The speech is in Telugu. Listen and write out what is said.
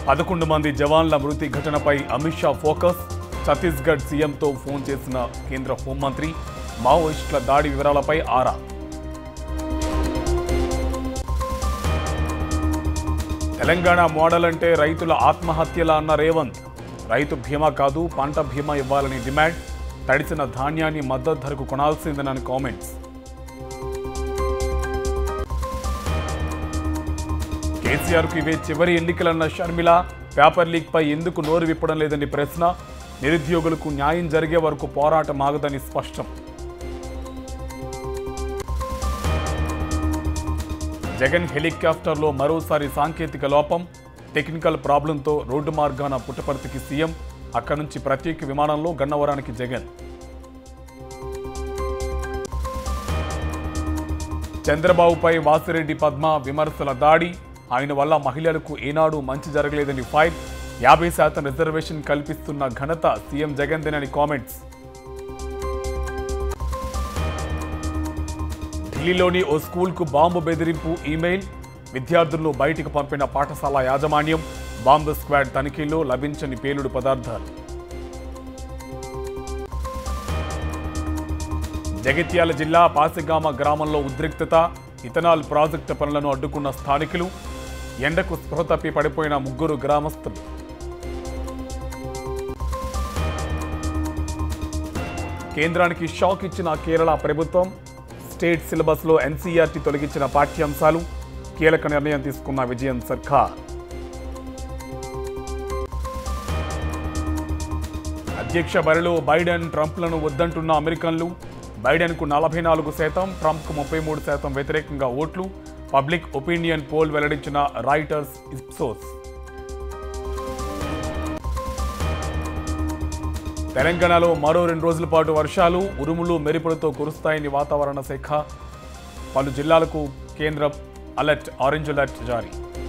పదకొండు మంది జవాన్ల మృతి ఘటనపై అమిత్ షా ఫోకస్ ఛత్తీస్గఢ్ సీఎంతో ఫోన్ చేసిన కేంద్ర హోంమంత్రి మావోయిస్టుల దాడి వివరాలపై ఆరా తెలంగాణ మోడల్ అంటే రైతుల ఆత్మహత్యల అన్న రేవంత్ రైతు బీమా కాదు పంట బీమా ఇవ్వాలని డిమాండ్ తడిసిన ధాన్యాన్ని మద్దతు ధరకు కొనాల్సిందేనని కామెంట్స్ కేసీఆర్కు ఇవే చివరి ఎన్నికలన్న షర్మిల పేపర్ లీక్ పై ఎందుకు నోరు విప్పడం లేదని ప్రశ్న నిరుద్యోగులకు న్యాయం జరిగే వరకు పోరాటం ఆగదని స్పష్టం జగన్ హెలికాప్టర్లో మరోసారి సాంకేతిక లోపం టెక్నికల్ ప్రాబ్లంతో రోడ్డు మార్గాన పుట్టపర్తికి సీఎం అక్కడి నుంచి ప్రత్యేక విమానంలో గన్నవరానికి జగన్ చంద్రబాబుపై వాసిరెడ్డి పద్మ విమర్శల దాడి ఆయన వల్ల మహిళలకు ఏనాడు మంచి జరగలేదని ఫైర్ యాభై శాతం రిజర్వేషన్ కల్పిస్తున్న ఘనత సీఎం జగన్దేనని కామెంట్స్ ఢిల్లీలోని ఓ స్కూల్కు బాంబు బెదిరింపు ఈమెయిల్ విద్యార్థులను బయటికి పంపిన పాఠశాల యాజమాన్యం బాంబు స్క్వాడ్ తనిఖీల్లో లభించని పేలుడు పదార్థాలు జగిత్యాల జిల్లా పాసిగామ గ్రామంలో ఉద్రిక్తత ఇథనాల్ ప్రాజెక్టు పనులను అడ్డుకున్న స్థానికులు ఎండకు స్పృహ తప్పి పడిపోయిన ముగ్గురు గ్రామస్తులు కేంద్రానికి షాక్ ఇచ్చిన కేరళ ప్రభుత్వం స్టేట్ సిలబస్లో ఎన్సీఆర్టీ తొలగించిన పాఠ్యాంశాలు కీలక నిర్ణయం తీసుకున్న విజయన్ సర్కార్ అధ్యక్ష బరిలో బైడెన్ ట్రంప్లను వద్దంటున్న అమెరికన్లు బైడెన్కు నలభై నాలుగు శాతం ట్రంప్కు ముప్పై మూడు శాతం వ్యతిరేకంగా ఓట్లు పబ్లిక్ ఒపీనియన్ పోల్ వెల్లడించిన రాయిటర్స్ ఇప్సోస్ తెలంగాణలో మరో రెండు రోజుల పాటు వర్షాలు ఉరుములు మెరుపులతో కురుస్తాయని వాతావరణ శాఖ పలు జిల్లాలకు కేంద్రం అలర్ట్ ఆరెంజ్ అలర్ట్ జారీ